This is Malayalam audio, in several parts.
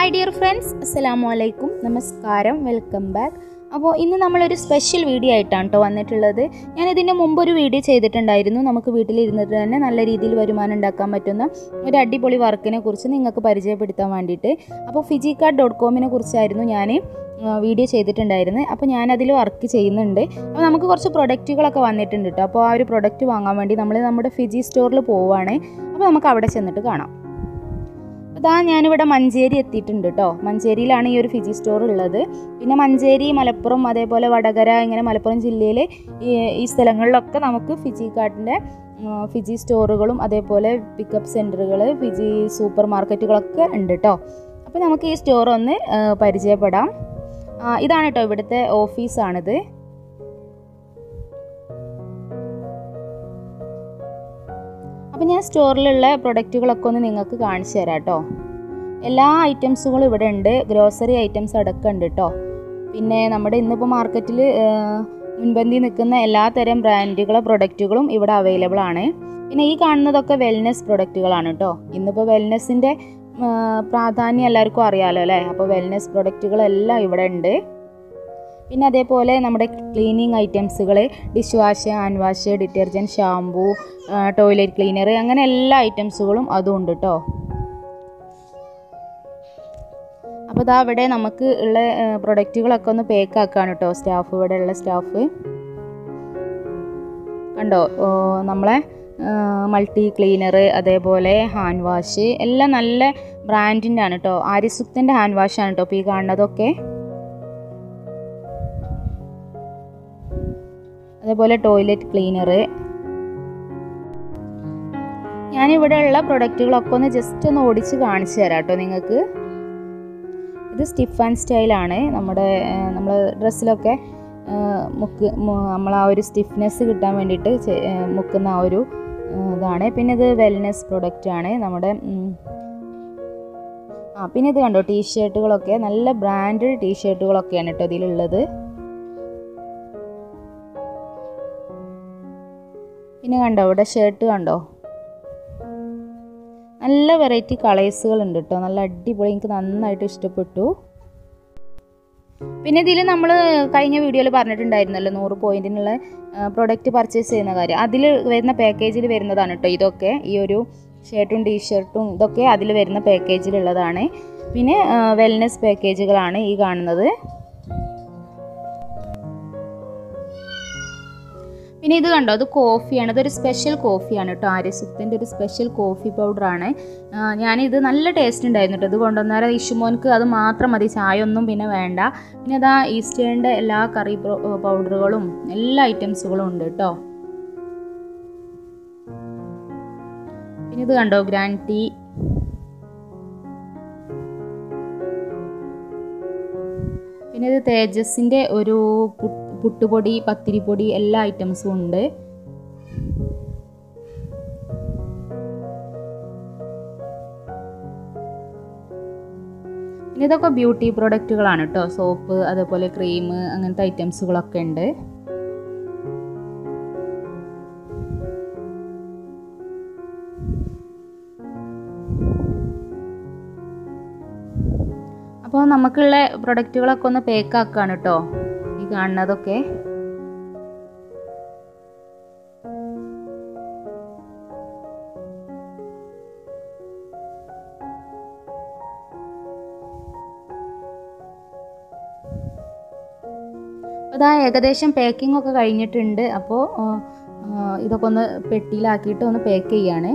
ഹായ് ഡിയർ ഫ്രണ്ട്സ് അസ്സലാമു അലൈക്കും നമസ്കാരം വെൽക്കം ബാക്ക് അപ്പോൾ ഇന്ന് നമ്മളൊരു സ്പെഷ്യൽ വീഡിയോ ആയിട്ടാണ് കേട്ടോ വന്നിട്ടുള്ളത് ഞാൻ ഇതിൻ്റെ മുമ്പ് ഒരു വീഡിയോ ചെയ്തിട്ടുണ്ടായിരുന്നു നമുക്ക് വീട്ടിലിരുന്നിട്ട് തന്നെ നല്ല രീതിയിൽ വരുമാനം ഉണ്ടാക്കാൻ പറ്റുന്ന ഒരു അടിപൊളി വർക്കിനെ കുറിച്ച് നിങ്ങൾക്ക് പരിചയപ്പെടുത്താൻ വേണ്ടിയിട്ട് അപ്പോൾ ഫിജിക്കാർഡ് ഡോട്ട് കോമിനെ കുറിച്ചായിരുന്നു ഞാൻ വീഡിയോ ചെയ്തിട്ടുണ്ടായിരുന്നത് അപ്പോൾ ഞാനതിൽ വർക്ക് ചെയ്യുന്നുണ്ട് അപ്പോൾ നമുക്ക് കുറച്ച് പ്രൊഡക്റ്റുകളൊക്കെ വന്നിട്ടുണ്ട് കേട്ടോ അപ്പോൾ ആ ഒരു പ്രൊഡക്റ്റ് വാങ്ങാൻ വേണ്ടി നമ്മൾ നമ്മുടെ ഫിജി സ്റ്റോറിൽ പോവുകയാണ് അപ്പോൾ നമുക്ക് അവിടെ ചെന്നിട്ട് കാണാം അതാ ഞാനിവിടെ മഞ്ചേരി എത്തിയിട്ടുണ്ട് കേട്ടോ മഞ്ചേരിയിലാണ് ഈ ഒരു ഫിജി സ്റ്റോർ ഉള്ളത് പിന്നെ മഞ്ചേരി മലപ്പുറം അതേപോലെ വടകര ഇങ്ങനെ മലപ്പുറം ജില്ലയിൽ ഈ ഈ സ്ഥലങ്ങളിലൊക്കെ നമുക്ക് ഫിജി കാർഡിൻ്റെ ഫിജി സ്റ്റോറുകളും അതേപോലെ പിക്കപ്പ് സെൻറ്ററുകൾ ഫിജി സൂപ്പർ മാർക്കറ്റുകളൊക്കെ ഉണ്ട് കേട്ടോ അപ്പോൾ നമുക്ക് ഈ സ്റ്റോർ ഒന്ന് ആ, പരിചയപ്പെടാം ആ, ഇതാണ് കേട്ടോ ഇവിടുത്തെ ഓഫീസാണിത് അപ്പം ഞാൻ സ്റ്റോറിലുള്ള പ്രൊഡക്റ്റുകളൊക്കെ ഒന്ന് നിങ്ങൾക്ക് കാണിച്ചു തരാം കേട്ടോ എല്ലാ ഐറ്റംസുകളും ഇവിടെ ഉണ്ട് ഗ്രോസറി ഐറ്റംസ് അടക്കം ഉണ്ട് കേട്ടോ പിന്നെ നമ്മുടെ ഇന്നിപ്പോൾ മാർക്കറ്റിൽ മുൻപന്തി നിൽക്കുന്ന എല്ലാ തരം ബ്രാൻഡുകളെ പ്രൊഡക്റ്റുകളും ഇവിടെ അവൈലബിൾ ആണ് പിന്നെ ഈ കാണുന്നതൊക്കെ വെൽനെസ് പ്രൊഡക്റ്റുകളാണ് കേട്ടോ ഇന്നിപ്പോൾ വെൽനെസ്സിൻ്റെ പ്രാധാന്യം എല്ലാവർക്കും അറിയാമല്ലോ അല്ലേ അപ്പോൾ വെൽനെസ് പ്രൊഡക്റ്റുകളെല്ലാം ഇവിടെ ഉണ്ട് പിന്നെ അതേപോലെ നമ്മുടെ ക്ലീനിങ് ഐറ്റംസുകൾ dish wash hand wash detergent shampoo toilet cleaner അങ്ങനെ എല്ലാ ഐറ്റംസുകളും അതും ഉണ്ട് കേട്ടോ അപ്പോൾ ഇതാ ഇവിടെ നമുക്ക് ഉള്ള പ്രൊഡക്റ്റുകളൊക്കെ ഒന്ന് പേക്ക് ആക്കാണ് കേട്ടോ സ്റ്റാഫ് ഇവിടെ ഉള്ള സ്റ്റാഫ് കണ്ടോ ഓ, നമ്മളെ മൾട്ടി ക്ലീനർ അതേപോലെ ഹാൻഡ് വാഷ് എല്ലാം നല്ല ബ്രാൻഡിൻ്റെ ആണ് കേട്ടോ ആര്യസുക്തൻ്റെ ഹാൻഡ് വാഷാണ് കേട്ടോ ഇപ്പോൾ ഈ കാണുന്നതൊക്കെ അതേപോലെ ടോയ്ലറ്റ് ക്ലീനർ ഞാനിവിടെ ഉള്ള പ്രൊഡക്റ്റുകളൊക്കെ ഒന്ന് ജസ്റ്റ് ഒന്ന് ഓടിച്ച് കാണിച്ചു തരാം കേട്ടോ നിങ്ങൾക്ക് ഇത് സ്റ്റിഫ് ആൻഡ് സ്റ്റൈലാണ് നമ്മുടെ നമ്മൾ ഡ്രസ്സിലൊക്കെ മുക്ക് നമ്മൾ ആ ഒരു സ്റ്റിഫ്നെസ് കിട്ടാൻ വേണ്ടിയിട്ട് ചെ- ഏ, മുക്കുന്ന ആ ഒരു ഏ, ഇതാണ് പിന്നെ ഇത് വെൽനെസ് പ്രൊഡക്റ്റ് ആണ് നമ്മുടെ ഉം, ആ പിന്നെ ഇത് കണ്ടോ ടീഷർട്ടുകളൊക്കെ നല്ല ബ്രാൻഡഡ് ടീഷർട്ടുകളൊക്കെയാണ് കേട്ടോ ഇതിലുള്ളത് പിന്നെ കണ്ടോ ഇവിടെ ഷർട്ട് കണ്ടോ നല്ല വെറൈറ്റി കളേഴ്സുകൾ ഉണ്ട് കേട്ടോ നല്ല അടിപൊളി എനിക്ക് നന്നായിട്ട് ഇഷ്ടപ്പെട്ടു പിന്നെ ഇതിൽ നമ്മൾ കഴിഞ്ഞ വീഡിയോയിൽ പറഞ്ഞിട്ടുണ്ടായിരുന്നല്ലോ നൂറ് പോയിന്റിനുള്ള പ്രൊഡക്റ്റ് പർച്ചേസ് ചെയ്യുന്ന കാര്യം അതിൽ വരുന്ന പാക്കേജിൽ വരുന്നതാണ് കേട്ടോ ഇതൊക്കെ ഈ ഒരു ഷർട്ടും ടീഷർട്ടും ഇതൊക്കെ അതിൽ വരുന്ന പാക്കേജിലുള്ളതാണ് പിന്നെ വെൽനെസ് പാക്കേജുകളാണ് ഈ കാണുന്നത് പിന്നെ ഇത് കണ്ടോ അത് കോഫിയാണ് ഇതൊരു സ്പെഷ്യൽ കോഫിയാണ് കേട്ടോ ആര്യസുക്തിൻ്റെ ഒരു സ്പെഷ്യൽ കോഫി പൗഡറാണ് ഞാനിത് നല്ല ടേസ്റ്റ് ഉണ്ടായിരുന്നു കേട്ടോ ഇത് കൊണ്ടുവന്നാൽ ഇഷുമോൻക്ക് അത് മാത്രം മതി ചായ ഒന്നും പിന്നെ വേണ്ട പിന്നെ അതാ ഈസ്റ്റേണിൻ്റെ എല്ലാ കറി പൗഡറുകളും എല്ലാ ഐറ്റംസുകളും ഉണ്ട് കേട്ടോ പിന്നെ ഇത് കണ്ടോ ഗ്രാൻഡ് ടീ പിന്നെ ഇത് തേജസിൻ്റെ ഒരു പു- പുട്ടുപൊടി പത്തിരിപ്പൊടി എല്ലാ ഐറ്റംസും ഉണ്ട് പിന്നെ ഇതൊക്കെ ബ്യൂട്ടി പ്രൊഡക്റ്റുകളാണ് കേട്ടോ സോപ്പ് അതേപോലെ ക്രീം അങ്ങനത്തെ ഐറ്റംസുകളൊക്കെ ഉണ്ട് അപ്പോൾ നമുക്കുള്ള പ്രൊഡക്റ്റുകളൊക്കെ ഒന്ന് പേക്ക് ആക്കുകയാണ് കേട്ടോ ഈ കാണുന്നതൊക്കെ അതാ ഏകദേശം പാക്കിംഗ് ഒക്കെ കഴിഞ്ഞിട്ടുണ്ട് അപ്പോൾ ഇതൊക്കെ ഒന്ന് പെട്ടിയിലാക്കിയിട്ട് ഒന്ന് പാക്ക് ചെയ്യാണ്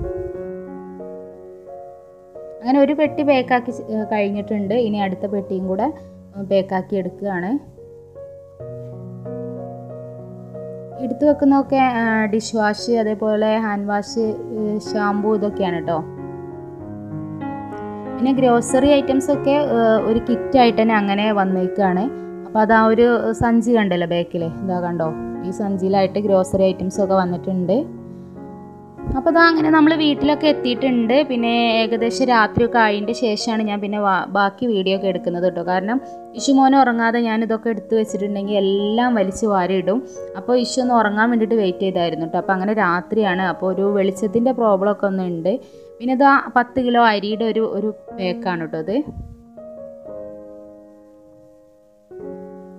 അങ്ങനെ ഒരു പെട്ടി പാക്കാക്കി കഴിഞ്ഞിട്ടുണ്ട് ഇനി അടുത്ത പെട്ടിയും കൂടെ പാക്കാക്കി എടുക്കുകയാണ് എടുത്തു വെക്കുന്നതൊക്കെ ഡിഷ് വാഷ് അതേപോലെ ഹാൻഡ് വാഷ് ഷാമ്പൂ ഇതൊക്കെയാണ് കേട്ടോ പിന്നെ ഗ്രോസറി ഐറ്റംസ് ഒക്കെ ഏഹ്, ഒരു കിറ്റായിട്ട് തന്നെ അങ്ങനെ വന്നേക്കാണ് അപ്പോൾ അതാ ഒരു സഞ്ചി കണ്ടല്ലോ ബാക്കിൽ ഇതാ കണ്ടോ ഈ സഞ്ചിയിലായിട്ട് ഗ്രോസറി ഐറ്റംസ് ഒക്കെ വന്നിട്ടുണ്ട് അപ്പോൾ ഇതാ അങ്ങനെ നമ്മൾ വീട്ടിലൊക്കെ എത്തിയിട്ടുണ്ട് പിന്നെ ഏകദേശം രാത്രിയൊക്കെ ആയതിൻ്റെ ശേഷമാണ് ഞാൻ പിന്നെ വാ- ബാക്കി വീഡിയോ ഒക്കെ എടുക്കുന്നത് കേട്ടോ കാരണം ഇഷു മോനെ ഉറങ്ങാതെ ഞാൻ ഇതൊക്കെ എടുത്ത് വെച്ചിട്ടുണ്ടെങ്കിൽ എല്ലാം വലിച്ച് വാരിയിടും അപ്പോൾ ഇഷു ഒന്ന് ഉറങ്ങാൻ വേണ്ടിയിട്ട് വെയിറ്റ് ചെയ്തായിരുന്നു കേട്ടോ അപ്പോൾ അങ്ങനെ രാത്രിയാണ് അപ്പോൾ ഒരു വെളിച്ചത്തിൻ്റെ പ്രോബ്ലം ഒക്കെ ഒന്ന് ഉണ്ട് പിന്നെ ഇതാ പത്ത് കിലോ അരിയുടെ ഒരു ഒരു പേക്കാണ് കേട്ടോ ഇത്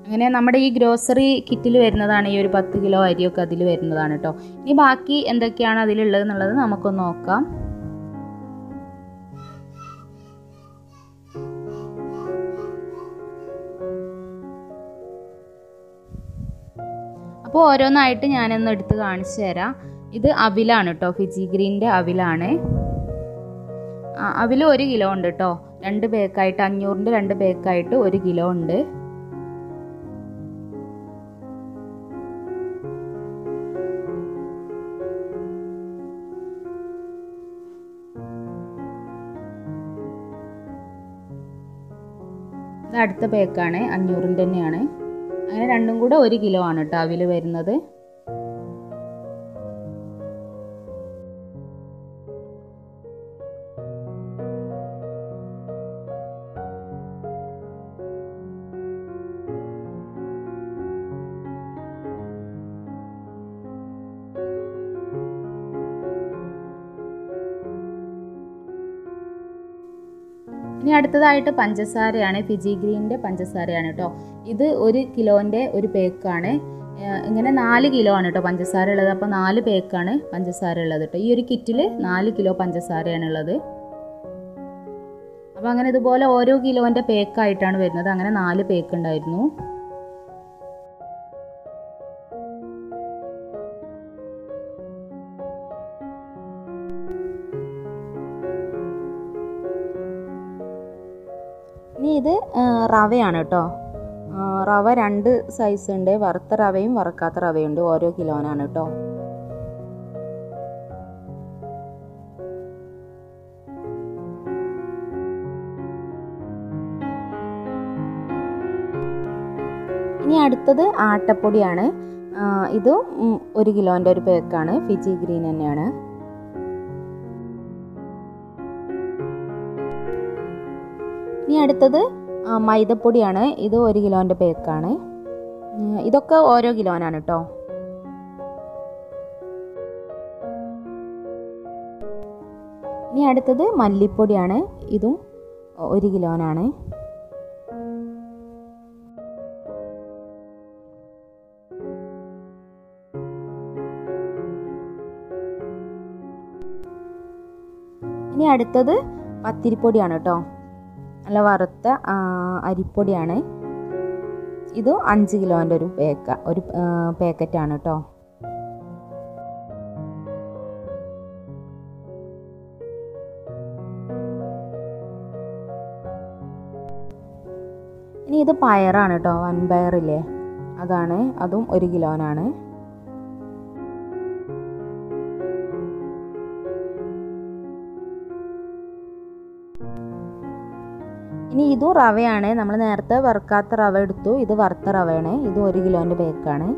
അങ്ങനെ നമ്മുടെ ഈ ഗ്രോസറി കിറ്റിൽ വരുന്നതാണ് ഈ ഒരു പത്ത് കിലോ അരിയൊക്കെ അതിൽ വരുന്നതാണ് കേട്ടോ ഇനി ബാക്കി എന്തൊക്കെയാണ് അതിലുള്ളത് എന്നുള്ളത് നമുക്കൊന്ന് നോക്കാം അപ്പോൾ ഓരോന്നായിട്ട് ഞാനൊന്ന് എടുത്ത് കാണിച്ചു തരാം ഇത് അവിലാണ് കേട്ടോ ഫിജി ഗ്രീൻ്റെ അവിലാണ് ആ, അവിൽ ഒരു കിലോ ഉണ്ട് കേട്ടോ രണ്ട് പേക്കായിട്ട് അഞ്ഞൂറിൻ്റെ രണ്ട് പേക്കായിട്ട് ഒരു കിലോ ഉണ്ട് ഇത് അടുത്ത പേക്കാണ് അഞ്ഞൂറിൻ്റെ തന്നെയാണ് അങ്ങനെ രണ്ടും കൂടെ ഒരു കിലോ ആണ് കേട്ടോ അവിൽ വരുന്നത് ഇനി അടുത്തതായിട്ട് പഞ്ചസാരയാണ് ഫിജി ഗ്രീനിൻ്റെ പഞ്ചസാരയാണ് കേട്ടോ ഇത് ഒരു കിലോൻ്റെ ഒരു പേക്കാണ് ഏഹ് ഇങ്ങനെ നാല് കിലോ ആണ് കേട്ടോ പഞ്ചസാര ഉള്ളത് അപ്പോൾ നാല് പേക്കാണ് പഞ്ചസാര ഉള്ളത് കേട്ടോ ഈ ഒരു കിറ്റിൽ നാല് കിലോ പഞ്ചസാരയാണ് ഉള്ളത് അപ്പോൾ അങ്ങനെ ഇതുപോലെ ഓരോ കിലോൻ്റെ പേക്കായിട്ടാണ് വരുന്നത് അങ്ങനെ നാല് പേക്ക് ഉണ്ടായിരുന്നു ഇനി ഇത് ആ, റവയാണ് കേട്ടോ ആ, റവ രണ്ട് സൈസ് ഉണ്ട് വറുത്ത റവയും വറുക്കാത്ത റവയും ഉണ്ട് ഓരോ കിലോനാണ് കേട്ടോ ഇനി അടുത്തത് ആട്ടപ്പൊടിയാണ് ആ, ഇത് ഉം, ഒരു കിലോൻ്റെ ഒരു പേക്കാണ് ഫിജി ഗ്രീൻ തന്നെയാണ് ഇനി അടുത്തത് ആ, മൈദപ്പൊടിയാണ് ഇത് ഒരു കിലോൻ്റെ പേക്കാണ് ഉം, ഇതൊക്കെ ഓരോ കിലോനാണ് കേട്ടോ ഇനി അടുത്തത് മല്ലിപ്പൊടിയാണ് ഇതും ഒരു കിലോനാണ് ഇനി അടുത്തത് പത്തിരിപ്പൊടിയാണ് കേട്ടോ നല്ല വറുത്ത ആ, അരിപ്പൊടിയാണ് ഇത് അഞ്ച് കിലോൻ്റെ ഒരു പേക്ക ഒരു പാക്കറ്റാണ് കേട്ടോ ഇനി ഇത് പയറാണ് കേട്ടോ വൻപയറില്ലേ അതാണ് അതും ഒരു കിലോനാണ് ഇനി ഇതും റവയാണ് നമ്മൾ നേരത്തെ വറുക്കാത്ത റവ എടുത്തു ഇത് വറുത്ത റവയാണ് ഇത് ഒരു കിലോൻ്റെ പേക്കാണ്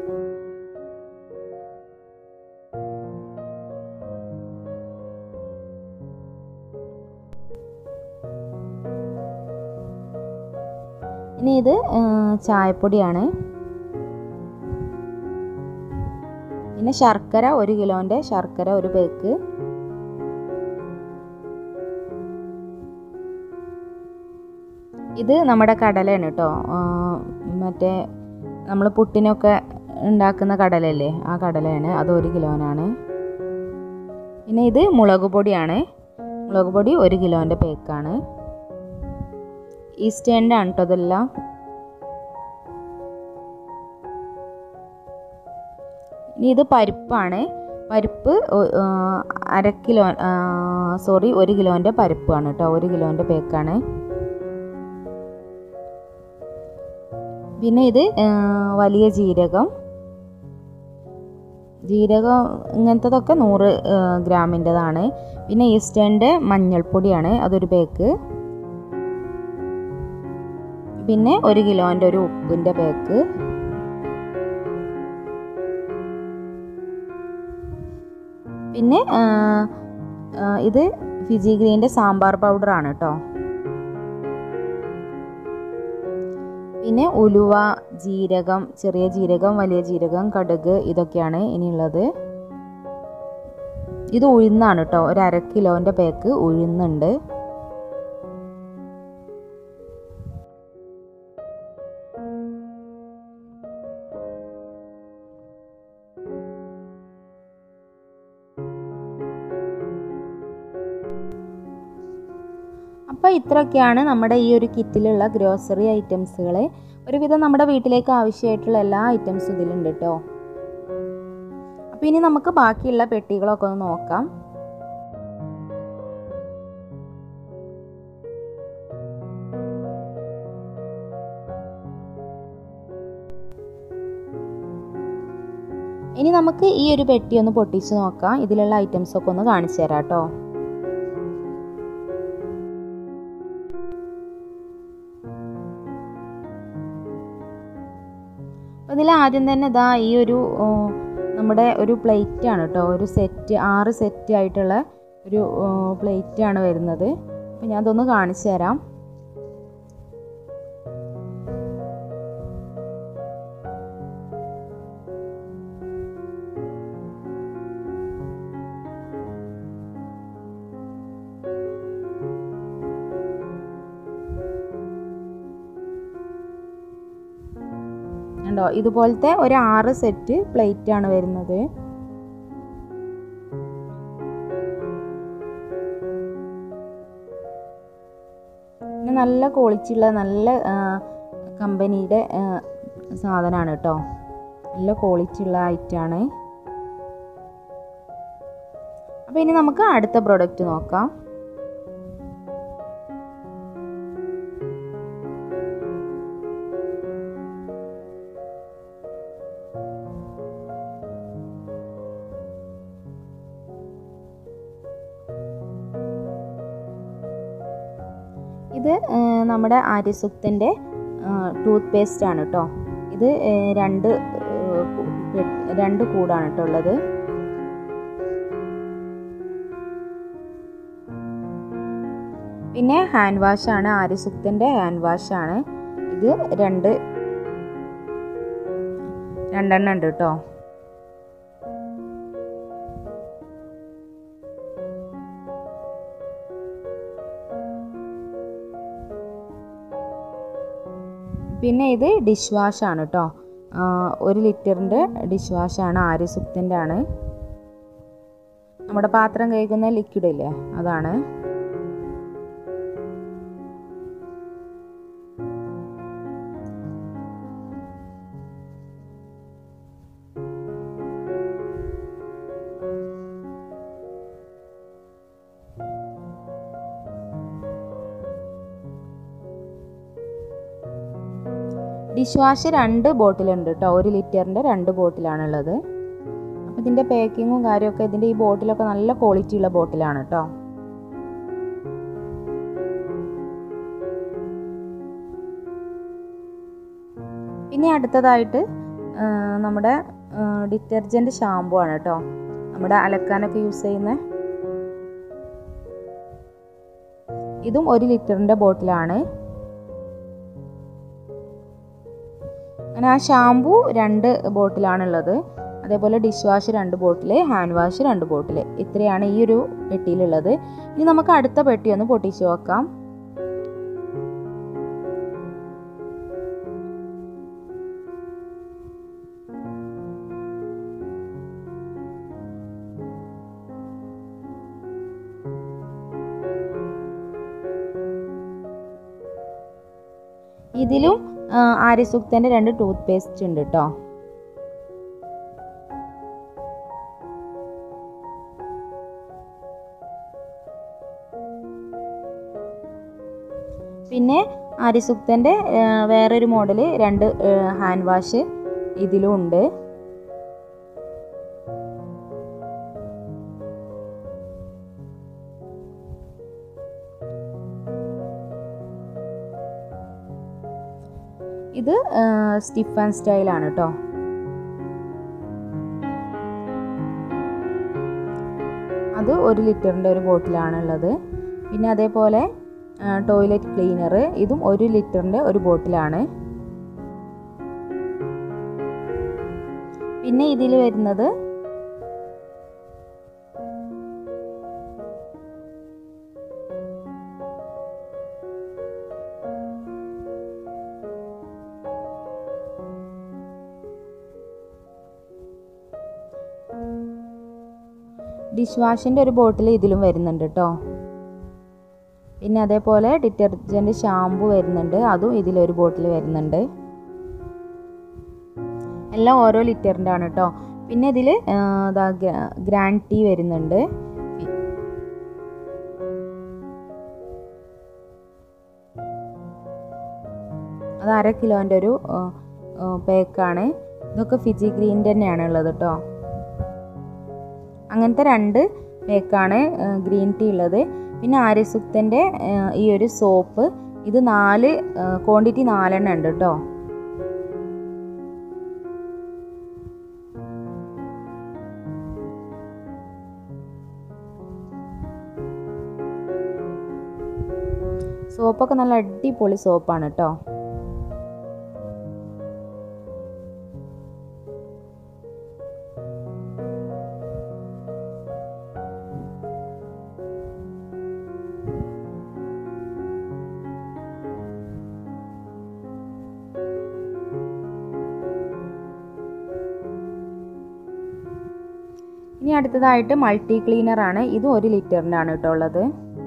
ഇനി ഇത് ആ, ചായപ്പൊടിയാണ് പിന്നെ ശർക്കര ഒരു കിലോൻ്റെ ശർക്കര ഒരു പേക്ക് ഇത് നമ്മുടെ കടലയാണ് കേട്ടോ ആ, മറ്റേ നമ്മൾ പുട്ടിനൊക്കെ ഉണ്ടാക്കുന്ന കടലല്ലേ ആ കടലയാണ് അത് ഒരു കിലോനാണ് പിന്നെ ഇത് മുളക് പൊടിയാണ് മുളക് പൊടി ഒരു കിലോൻ്റെ പേക്കാണ് ഈസ്റ്റേൻ്റെ ആണ് കേട്ടോ ഇതെല്ലാം ഇനി ഇത് പരിപ്പാണ് പരിപ്പ് ഒ- ആ, അര കിലോ സോറി ഒരു കിലോൻ്റെ പരിപ്പാണ് കേട്ടോ ഒരു കിലോൻ്റെ പേക്കാണ് പിന്നെ ഇത് ആ, വലിയ ജീരകം ജീരകം ഇങ്ങനത്തതൊക്കെ നൂറ് ഗ്രാമിൻ്റെതാണ് പിന്നെ ഈസ്റ്റേണിൻ്റെ മഞ്ഞൾപ്പൊടിയാണ് അതൊരു പേക്ക് പിന്നെ ഒരു കിലോൻ്റെ ഒരു ഉപ്പിൻ്റെ പേക്ക് പിന്നെ ആ, ആ, ഇത് ഫിജി ഗ്രീൻ്റെ സാമ്പാർ പൗഡറാണ് കേട്ടോ പിന്നെ ഉലുവ ജീരകം ചെറിയ ജീരകം വലിയ ജീരകം കടുക് ഇതൊക്കെയാണ് ഇനിയുള്ളത് ഇത് ഉഴുന്നാണ് കേട്ടോ ഒരു അര കിലോൻ്റെ പേക്ക് ഉഴുന്നുണ്ട് അപ്പോൾ ഇത്രയൊക്കെയാണ് നമ്മുടെ ഈ ഒരു കിറ്റിലുള്ള ഗ്രോസറി ഐറ്റംസുകൾ ഒരുവിധം നമ്മുടെ വീട്ടിലേക്ക് ആവശ്യമായിട്ടുള്ള എല്ലാ ഐറ്റംസും ഇതിലുണ്ട് കേട്ടോ അപ്പോൾ ഇനി നമുക്ക് ബാക്കിയുള്ള പെട്ടികളൊക്കെ ഒന്ന് നോക്കാം ഇനി നമുക്ക് ഈ ഒരു പെട്ടി ഒന്ന് പൊട്ടിച്ച് നോക്കാം ഇതിലുള്ള ഐറ്റംസ് ഒക്കെ ഒന്ന് കാണിച്ചു തരാം കേട്ടോ ഇതിൽ ആദ്യം തന്നെ ഇതാ ഈ ഒരു നമ്മുടെ ഒരു പ്ലേറ്റ് ആണ് കേട്ടോ ഒരു സെറ്റ് ആറ് സെറ്റ് ആയിട്ടുള്ള ഒരു പ്ലേറ്റ് ആണ് വരുന്നത് അപ്പം ഞാൻ അതൊന്ന് കാണിച്ചു തരാം ഉണ്ടോ ഇതുപോലത്തെ ഒരു ആറ് സെറ്റ് പ്ലേറ്റ് ആണ് വരുന്നത് പിന്നെ നല്ല ക്വാളിറ്റി ഉള്ള നല്ല കമ്പനിയുടെ സാധനമാണ് കേട്ടോ നല്ല ക്വാളിറ്റി ഉള്ള ഐറ്റാണ് അപ്പോൾ ഇനി നമുക്ക് അടുത്ത പ്രൊഡക്റ്റ് നോക്കാം ഇത് നമ്മുടെ ആര്യസുക്തൻ്റെ ടൂത്ത് പേസ്റ്റ് ആണ് കേട്ടോ ഇത് രണ്ട് രണ്ട് കൂടാണ് കേട്ടോ ഉള്ളത് പിന്നെ ഹാൻഡ് വാഷാണ് ആര്യസുക്തൻ്റെ ഹാൻഡ് വാഷാണ് ഇത് രണ്ട് രണ്ടെണ്ണം ഉണ്ട് കേട്ടോ പിന്നെ ഇത് ഡിഷ് വാഷാണ് കേട്ടോ ഒരു ലിറ്ററിൻ്റെ ഡിഷ് വാഷാണ് ആര്യസുക്തിൻ്റെ ആണ് നമ്മുടെ പാത്രം കഴുകുന്ന ലിക്വിഡ് ഇല്ലേ അതാണ് ഡിഷ് വാഷ് രണ്ട് ബോട്ടിലുണ്ട് കേട്ടോ ഒരു ലിറ്ററിൻ്റെ രണ്ട് ബോട്ടിലാണുള്ളത് അപ്പോൾ ഇതിൻ്റെ പാക്കിങ്ങും കാര്യമൊക്കെ ഇതിൻ്റെ ഈ ബോട്ടിലൊക്കെ നല്ല ക്വാളിറ്റി ഉള്ള ബോട്ടിലാണ് കേട്ടോ പിന്നെ അടുത്തതായിട്ട് നമ്മുടെ ഡിറ്റർജൻറ്റ് ഷാമ്പു ആണ് കേട്ടോ നമ്മുടെ അലക്കാനൊക്കെ യൂസ് ചെയ്യുന്ന ഇതും ഒരു ലിറ്ററിൻ്റെ ബോട്ടിലാണ് അങ്ങനെ ആ ഷാമ്പു രണ്ട് ബോട്ടിലാണുള്ളത് അതേപോലെ ഡിഷ് വാഷ് രണ്ട് ബോട്ടിൽ ഹാൻഡ് വാഷ് രണ്ട് ബോട്ടിൽ ഇത്രയാണ് ഈ ഒരു പെട്ടിയിലുള്ളത് ഇനി നമുക്ക് അടുത്ത പെട്ടി ഒന്ന് പൊട്ടിച്ച് നോക്കാം ഇതിലും ആര്യസൂക്തൻ്റെ രണ്ട് ടൂത്ത് പേസ്റ്റ് ഉണ്ട് കേട്ടോ പിന്നെ ആര്യസൂക്തൻ്റെ വേറൊരു മോഡൽ രണ്ട് ഹാൻഡ് വാഷ് ഇതിലും ഉണ്ട് ഇത് സ്റ്റിഫ് ആൻഡ് സ്റ്റൈലാണ് കേട്ടോ അത് ഒരു ലിറ്ററിൻ്റെ ഒരു ബോട്ടിലാണുള്ളത് പിന്നെ അതേപോലെ ടോയ്ലറ്റ് ക്ലീനർ ഇതും ഒരു ലിറ്ററിൻ്റെ ഒരു ബോട്ടിലാണ് പിന്നെ ഇതിൽ വരുന്നത് ഡിഷ് വാഷിൻ്റെ ഒരു ബോട്ടിൽ ഇതിലും വരുന്നുണ്ട് കേട്ടോ പിന്നെ അതേപോലെ ഡിറ്റർജൻറ്റ് ഷാമ്പു വരുന്നുണ്ട് അതും ഇതിലൊരു ബോട്ടിൽ വരുന്നുണ്ട് എല്ലാം ഓരോ ലിറ്ററിൻ്റെ ആണ് കേട്ടോ പിന്നെ ഇതിൽ ഗ്രാൻഡ് ടീ വരുന്നുണ്ട് അത് അര കിലോൻ്റെ ഒരു പേക്കാണ് ഇതൊക്കെ ഫിജി ഗ്രീൻ്റെ തന്നെയാണ് ഉള്ളത് കേട്ടോ അങ്ങനത്തെ രണ്ട് പേക്കാണ് ഗ്രീൻ ടീ ഉള്ളത് പിന്നെ ആര്യസുക്തൻ്റെ ഈ ഒരു സോപ്പ് ഇത് നാല് ക്വാണ്ടിറ്റി നാലെണ്ണം ഉണ്ട് കേട്ടോ സോപ്പൊക്കെ നല്ല അടിപൊളി സോപ്പാണ് കേട്ടോ ഇനി അടുത്തതായിട്ട് മൾട്ടി ക്ലീനർ ആണ് ഇതും ഒരു ലിറ്ററിൻ്റെ ആണ് കേട്ടോ ഉള്ളത്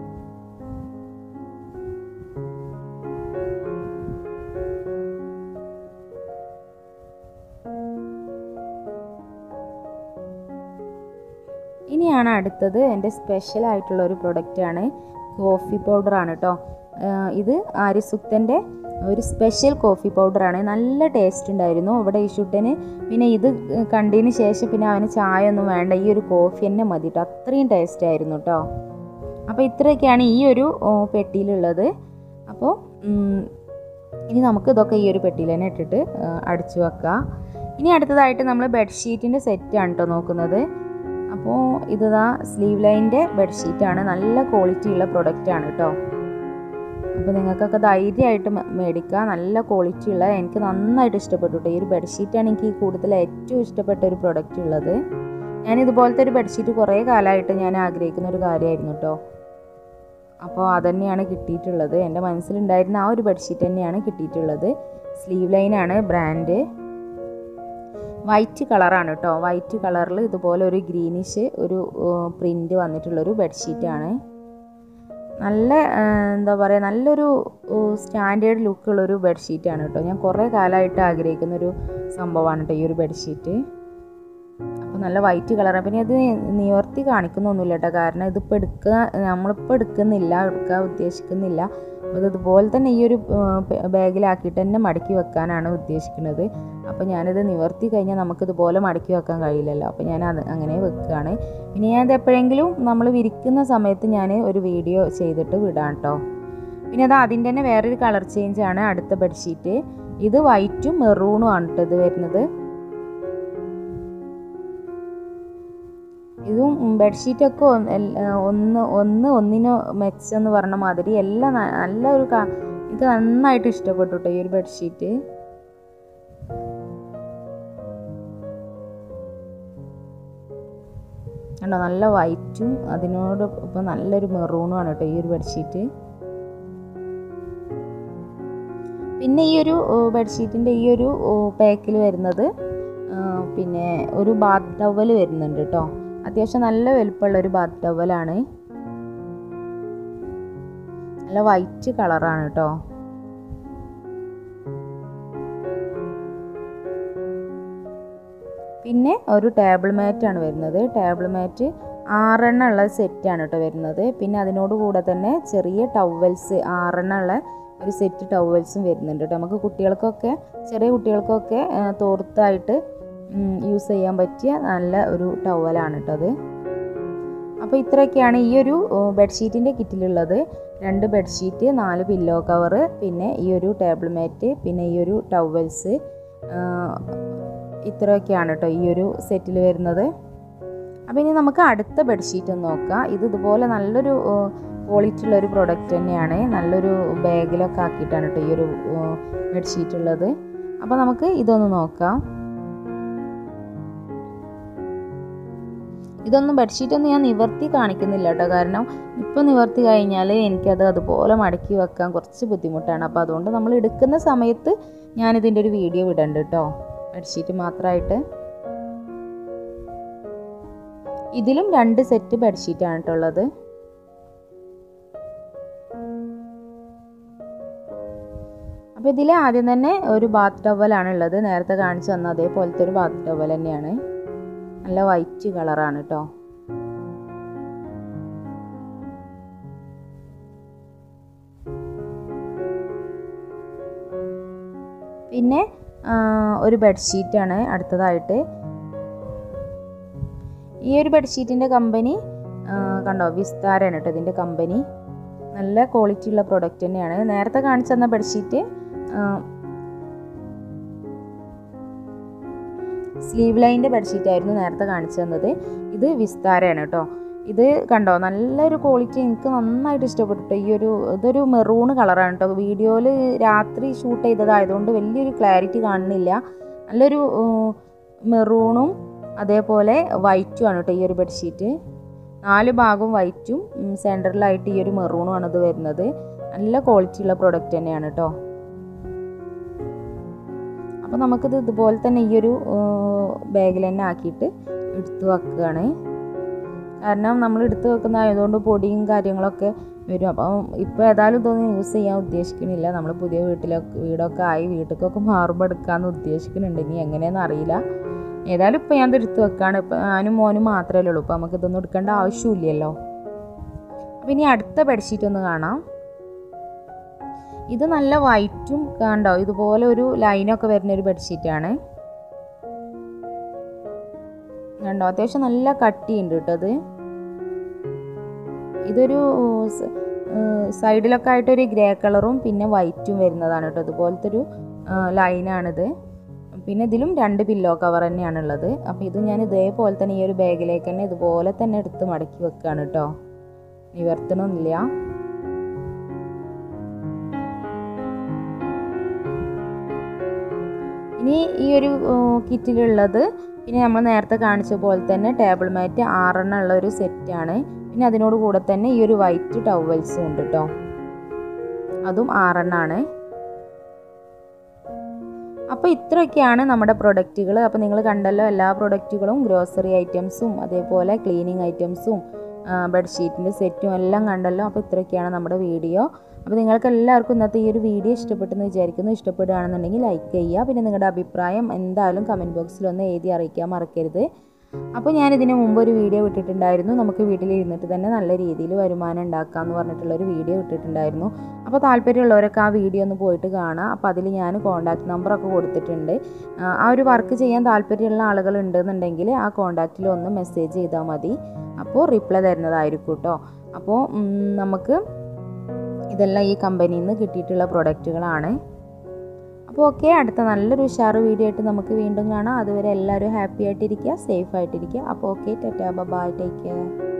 ഇനിയാണ് അടുത്തത് എൻ്റെ സ്പെഷ്യൽ ആയിട്ടുള്ള ഒരു പ്രൊഡക്റ്റാണ് കോഫി പൗഡറാണ് കേട്ടോ ഇത് ആര്യസുക്തൻ്റെ ഒരു സ്പെഷ്യൽ കോഫി പൗഡറാണ് നല്ല ടേസ്റ്റ് ഉണ്ടായിരുന്നു ഇവിടെ ഇഷുട്ടന് പിന്നെ ഇത് കണ്ടതിന് ശേഷം പിന്നെ അവന് ചായ ഒന്നും വേണ്ട ഈ ഒരു കോഫി തന്നെ മതി കേട്ടോ അത്രയും ടേസ്റ്റ് ആയിരുന്നു കേട്ടോ അപ്പോൾ ഇത്രയൊക്കെയാണ് ഈ ഒരു പെട്ടിയിലുള്ളത് അപ്പോൾ ഇനി നമുക്ക് ഇതൊക്കെ ഈ ഒരു പെട്ടിയിൽ തന്നെ ഇട്ടിട്ട് അടിച്ചു വെക്കാം ഇനി അടുത്തതായിട്ട് നമ്മൾ ബെഡ്ഷീറ്റിൻ്റെ സെറ്റാണ് കേട്ടോ നോക്കുന്നത് അപ്പോൾ ഇതാ സ്ലീവ് ലൈൻ്റെ ബെഡ്ഷീറ്റാണ് നല്ല ക്വാളിറ്റി ഉള്ള പ്രൊഡക്റ്റാണ് കേട്ടോ അപ്പോൾ നിങ്ങൾക്കൊക്കെ ധൈര്യമായിട്ട് മേടിക്കുക നല്ല ക്വാളിറ്റി ഉള്ള എനിക്ക് നന്നായിട്ട് ഇഷ്ടപ്പെട്ടു കേട്ടോ ഈ ഒരു ബെഡ്ഷീറ്റാണ് എനിക്ക് കൂടുതൽ ഏറ്റവും ഇഷ്ടപ്പെട്ട ഒരു പ്രൊഡക്റ്റ് ഉള്ളത് ഞാൻ ഇതുപോലത്തെ ഒരു ബെഡ്ഷീറ്റ് കുറേ കാലമായിട്ട് ഞാൻ ആഗ്രഹിക്കുന്ന ഒരു കാര്യമായിരുന്നു കേട്ടോ അപ്പോൾ അതന്നെയാണ് കിട്ടിയിട്ടുള്ളത് എൻ്റെ മനസ്സിലുണ്ടായിരുന്ന ആ ഒരു ബെഡ്ഷീറ്റ് തന്നെയാണ് കിട്ടിയിട്ടുള്ളത് സ്ലീവ് ലൈനാണ് ബ്രാൻഡ് വൈറ്റ് കളറാണ് കേട്ടോ വൈറ്റ് കളറിൽ ഇതുപോലെ ഒരു ഗ്രീനിഷ് ഒരു പ്രിൻ്റ് വന്നിട്ടുള്ളൊരു ബെഡ്ഷീറ്റാണ് നല്ല എന്താ പറയുക നല്ലൊരു സ്റ്റാൻഡേർഡ് ലുക്കുള്ളൊരു ബെഡ്ഷീറ്റാണ് കേട്ടോ ഞാൻ കുറേ കാലമായിട്ട് ആഗ്രഹിക്കുന്ന ഒരു സംഭവമാണ് കേട്ടോ ഈ ഒരു ബെഡ്ഷീറ്റ് അപ്പോൾ നല്ല വൈറ്റ് കളറാണ് പിന്നെ അത് നിവർത്തി കാണിക്കുന്നൊന്നുമില്ല കേട്ടോ കാരണം ഇതിപ്പോൾ എടുക്കുക നമ്മളിപ്പോൾ എടുക്കുന്നില്ല എടുക്കാൻ ഉദ്ദേശിക്കുന്നില്ല അപ്പോൾ ഇതുപോലെ തന്നെ ഈ ഒരു ബാഗിലാക്കിയിട്ട് തന്നെ മടക്കി വെക്കാനാണ് ഉദ്ദേശിക്കുന്നത് അപ്പോൾ ഞാനിത് നിവർത്തി കഴിഞ്ഞാൽ നമുക്കിതുപോലെ മടക്കി വെക്കാൻ കഴിയില്ലല്ലോ അപ്പോൾ ഞാൻ അത് അങ്ങനെ വെക്കുകയാണ് പിന്നെ ഞാനത് എപ്പോഴെങ്കിലും നമ്മൾ വിരിക്കുന്ന സമയത്ത് ഞാൻ ഒരു വീഡിയോ ചെയ്തിട്ട് വിടാം കേട്ടോ പിന്നെ അത് അതിൻ്റെ തന്നെ വേറൊരു കളർ ചേഞ്ച് ആണ് അടുത്ത ബെഡ്ഷീറ്റ് ഇത് വൈറ്റും മെറൂണും ആണ് കേട്ടോ ഇത് വരുന്നത് ഇതും ബെഡ്ഷീറ്റൊക്കെ ഒന്ന് ഒന്ന് ഒന്നിന് മെച്ചെന്ന് പറഞ്ഞ മാതിരി എല്ലാം നല്ല ഒരു എനിക്ക് നന്നായിട്ട് ഇഷ്ടപ്പെട്ടു കേട്ടോ ഈ ഒരു ബെഡ്ഷീറ്റ് കണ്ടോ നല്ല വൈറ്റും അതിനോട് ഇപ്പം നല്ലൊരു മെറൂണുമാണ് കേട്ടോ ഈ ഒരു ബെഡ്ഷീറ്റ് പിന്നെ ഈ ഒരു ബെഡ്ഷീറ്റിൻ്റെ ഈ ഒരു പാക്കിൽ വരുന്നത് പിന്നെ ഒരു ബാത്ത് ടവൽ വരുന്നുണ്ട് കേട്ടോ അത്യാവശ്യം നല്ല വലുപ്പമുള്ള ഒരു ബാത്ത് ടവലാണ് നല്ല വൈറ്റ് കളറാണ് കേട്ടോ പിന്നെ ഒരു ടേബിൾ മാറ്റാണ് വരുന്നത് ടേബിൾ മാറ്റ് ആറെണ്ണം ഉള്ള സെറ്റാണ് കേട്ടോ വരുന്നത് പിന്നെ അതിനോട് കൂടെ തന്നെ ചെറിയ ടവൽസ് ആറെണ്ണം ഉള്ള ഒരു സെറ്റ് ടവൽസും വരുന്നുണ്ട് കേട്ടോ നമുക്ക് കുട്ടികൾക്കൊക്കെ ചെറിയ കുട്ടികൾക്കൊക്കെ തോർത്തായിട്ട് യൂസ് ചെയ്യാൻ പറ്റിയ നല്ല ഒരു ടവലാണ് കേട്ടോ അത് അപ്പോൾ ഇത്രയൊക്കെയാണ് ഈ ഒരു ബെഡ്ഷീറ്റിൻ്റെ കിറ്റിലുള്ളത് രണ്ട് ബെഡ്ഷീറ്റ് നാല് പില്ലോ കവറ് പിന്നെ ഈ ഒരു ടേബിൾ മാറ്റ് പിന്നെ ഈ ഒരു ടവൽസ് ഇത്രയൊക്കെയാണ് കേട്ടോ ഈ ഒരു സെറ്റിൽ വരുന്നത് അപ്പോൾ ഇനി നമുക്ക് അടുത്ത ബെഡ്ഷീറ്റ് ഒന്ന് നോക്കാം ഇത് ഇതുപോലെ നല്ലൊരു ക്വാളിറ്റി ഉള്ള ഒരു പ്രൊഡക്റ്റ് തന്നെയാണ് നല്ലൊരു ബാഗിലൊക്കെ ആക്കിയിട്ടാണ് കേട്ടോ ഈ ഒരു ബെഡ്ഷീറ്റ് ഉള്ളത് അപ്പോൾ നമുക്ക് ഇതൊന്ന് നോക്കാം ഇതൊന്നും ബെഡ്ഷീറ്റ് ഒന്നും ഞാൻ നിവർത്തി കാണിക്കുന്നില്ല കേട്ടോ കാരണം ഇപ്പോൾ നിവർത്തി കഴിഞ്ഞാൽ എനിക്കത് അതുപോലെ മടക്കി വെക്കാൻ കുറച്ച് ബുദ്ധിമുട്ടാണ് അപ്പോൾ അതുകൊണ്ട് നമ്മൾ എടുക്കുന്ന സമയത്ത് ഞാനിതിൻ്റെ ഒരു വീഡിയോ വിടണ്ട് കേട്ടോ ബെഡ്ഷീറ്റ് മാത്രമായിട്ട് ഇതിലും രണ്ട് സെറ്റ് ബെഡ്ഷീറ്റാണ് കേട്ടോ ഉള്ളത് അപ്പോൾ ഇതിൽ ആദ്യം തന്നെ ഒരു ബാത്ത് ടവലാണ് ഉള്ളത് നേരത്തെ കാണിച്ചു തന്ന അതേപോലത്തെ ഒരു ബാത്ത് ടവൽ തന്നെയാണ് നല്ല വൈറ്റ് കളറാണ് കേട്ടോ പിന്നെ ഒരു ബെഡ്ഷീറ്റാണ് അടുത്തതായിട്ട് ഈ ഒരു ബെഡ്ഷീറ്റിൻ്റെ കമ്പനി കണ്ടോ വിസ്താരാണ് കേട്ടോ ഇതിൻ്റെ കമ്പനി നല്ല ക്വാളിറ്റി ഉള്ള പ്രൊഡക്റ്റ് തന്നെയാണ് നേരത്തെ കാണിച്ചു തന്ന ബെഡ്ഷീറ്റ് സ്ലീവ് ലൈൻ്റെ ബെഡ്ഷീറ്റ് ആയിരുന്നു നേരത്തെ കാണിച്ചു തന്നത് ഇത് വിസ്താരമാണ് കേട്ടോ ഇത് കണ്ടോ നല്ലൊരു ക്വാളിറ്റി എനിക്ക് നന്നായിട്ട് ഇഷ്ടപ്പെട്ടു ഈ ഒരു ഇതൊരു മെറൂൺ കളറാണ് കേട്ടോ വീഡിയോയിൽ രാത്രി ഷൂട്ട് ചെയ്തതായതുകൊണ്ട് വലിയൊരു ക്ലാരിറ്റി കാണുന്നില്ല നല്ലൊരു മെറൂണും അതേപോലെ വൈറ്റും ആണ് കേട്ടോ ഈ ഒരു ബെഡ്ഷീറ്റ് നാല് ഭാഗവും വൈറ്റും സെൻറ്ററിലായിട്ട് ഈ ഒരു മെറൂണും ആണ് ഇത് വരുന്നത് നല്ല ക്വാളിറ്റി ഉള്ള പ്രൊഡക്റ്റ് തന്നെയാണ് കേട്ടോ അപ്പോൾ നമുക്കിത് ഇതുപോലെ തന്നെ ഈ ഒരു ബാഗിൽ തന്നെ ആക്കിയിട്ട് എടുത്തു വെക്കുകയാണ് കാരണം നമ്മൾ എടുത്തു വെക്കുന്ന ആയതുകൊണ്ട് പൊടിയും കാര്യങ്ങളൊക്കെ വരും അപ്പം ഇപ്പോൾ ഏതായാലും ഇതൊന്നും യൂസ് ചെയ്യാൻ ഉദ്ദേശിക്കുന്നില്ല നമ്മൾ പുതിയ വീട്ടിലൊക്കെ വീടൊക്കെ ആയി വീട്ടിലേക്കൊക്കെ മാറുമ്പോൾ എടുക്കാമെന്ന് ഉദ്ദേശിക്കുന്നുണ്ട് ഇനി എങ്ങനെയാണെന്ന് അറിയില്ല ഏതായാലും ഇപ്പം ഞാൻ എടുത്ത് വെക്കാണ് ഇപ്പം ഞാനും മോനും മാത്രമേ ഉള്ളൂ ഇപ്പം നമുക്ക് ഇതൊന്നും എടുക്കേണ്ട ആവശ്യമില്ലല്ലോ അപ്പം ഇനി അടുത്ത ബെഡ്ഷീറ്റ് ഒന്ന് കാണാം ഇത് നല്ല വൈറ്റും കണ്ടോ ഇതുപോലെ ഒരു ലൈനൊക്കെ വരുന്ന ഒരു ബെഡ്ഷീറ്റാണ് കണ്ടോ അത്യാവശ്യം നല്ല കട്ടിയുണ്ട് കേട്ടോ അത് ഇതൊരു സൈഡിലൊക്കെ ആയിട്ട് ഒരു ഗ്രേ കളറും പിന്നെ വൈറ്റും വരുന്നതാണ് കേട്ടോ ഇതുപോലത്തെ ഒരു ലൈനാണിത് പിന്നെ ഇതിലും രണ്ട് പില്ലോ കവർ തന്നെയാണുള്ളത് അപ്പോൾ ഇത് ഞാൻ ഇതേപോലെ തന്നെ ഈ ഒരു ബാഗിലേക്ക് തന്നെ ഇതുപോലെ തന്നെ എടുത്ത് മടക്കി വെക്കുകയാണ് കേട്ടോ നിവർത്തണമൊന്നുമില്ല ഇനി ഈ ഒരു കിറ്റിലുള്ളത് പിന്നെ നമ്മൾ നേരത്തെ കാണിച്ച പോലെ തന്നെ ടേബിൾ മാറ്റ് ആറെണ്ണം ഉള്ള ഒരു സെറ്റാണ് പിന്നെ അതിനോട് കൂടെ തന്നെ ഈ ഒരു വൈറ്റ് ടവൽസും ഉണ്ട് കേട്ടോ അതും ആറെണ്ണമാണ് അപ്പോൾ ഇത്രയൊക്കെയാണ് നമ്മുടെ പ്രൊഡക്റ്റുകൾ അപ്പോൾ നിങ്ങൾ കണ്ടല്ലോ എല്ലാ പ്രൊഡക്റ്റുകളും ഗ്രോസറി ഐറ്റംസും അതേപോലെ ക്ലീനിങ് ഐറ്റംസും ബെഡ്ഷീറ്റിൻ്റെ സെറ്റും എല്ലാം കണ്ടല്ലോ അപ്പോൾ ഇത്രയൊക്കെയാണ് നമ്മുടെ വീഡിയോ അപ്പോൾ നിങ്ങൾക്ക് എല്ലാവർക്കും ഇന്നത്തെ ഈ ഒരു വീഡിയോ ഇഷ്ടപ്പെട്ടെന്ന് വിചാരിക്കുന്നു ഇഷ്ടപ്പെടുകയാണെന്നുണ്ടെങ്കിൽ ലൈക്ക് ചെയ്യുക പിന്നെ നിങ്ങളുടെ അഭിപ്രായം എന്തായാലും കമൻറ്റ് ബോക്സിൽ ഒന്ന് എഴുതി അറിയിക്കാൻ മറക്കരുത് അപ്പോൾ ഞാൻ ഇതിന് മുമ്പ് ഒരു വീഡിയോ വിട്ടിട്ടുണ്ടായിരുന്നു നമുക്ക് വീട്ടിലിരുന്നിട്ട് തന്നെ നല്ല രീതിയിൽ വരുമാനം ഉണ്ടാക്കാം എന്ന് പറഞ്ഞിട്ടുള്ളൊരു വീഡിയോ വിട്ടിട്ടുണ്ടായിരുന്നു അപ്പോൾ താല്പര്യമുള്ളവരൊക്കെ ആ വീഡിയോ ഒന്ന് പോയിട്ട് കാണാം അപ്പോൾ അതിൽ ഞാൻ കോൺടാക്റ്റ് നമ്പറൊക്കെ കൊടുത്തിട്ടുണ്ട് ആ ഒരു വർക്ക് ചെയ്യാൻ താല്പര്യമുള്ള ആളുകൾ ഉണ്ടെന്നുണ്ടെങ്കിൽ ആ കോൺടാക്റ്റിൽ ഒന്ന് മെസ്സേജ് ചെയ്താൽ മതി അപ്പോൾ റിപ്ലൈ തരുന്നതായിരിക്കും കേട്ടോ അപ്പോൾ നമുക്ക് ഇതെല്ലാം ഈ കമ്പനിയിൽ നിന്ന് കിട്ടിയിട്ടുള്ള പ്രൊഡക്റ്റുകളാണ് അപ്പോൾ ഓക്കെ അടുത്ത നല്ലൊരു ഉഷാറ് വീഡിയോ ആയിട്ട് നമുക്ക് വീണ്ടും കാണാം അതുവരെ എല്ലാവരും ഹാപ്പി ആയിട്ടിരിക്കുക സേഫ് ആയിട്ടിരിക്കുക അപ്പോൾ okay ta-ta bye take care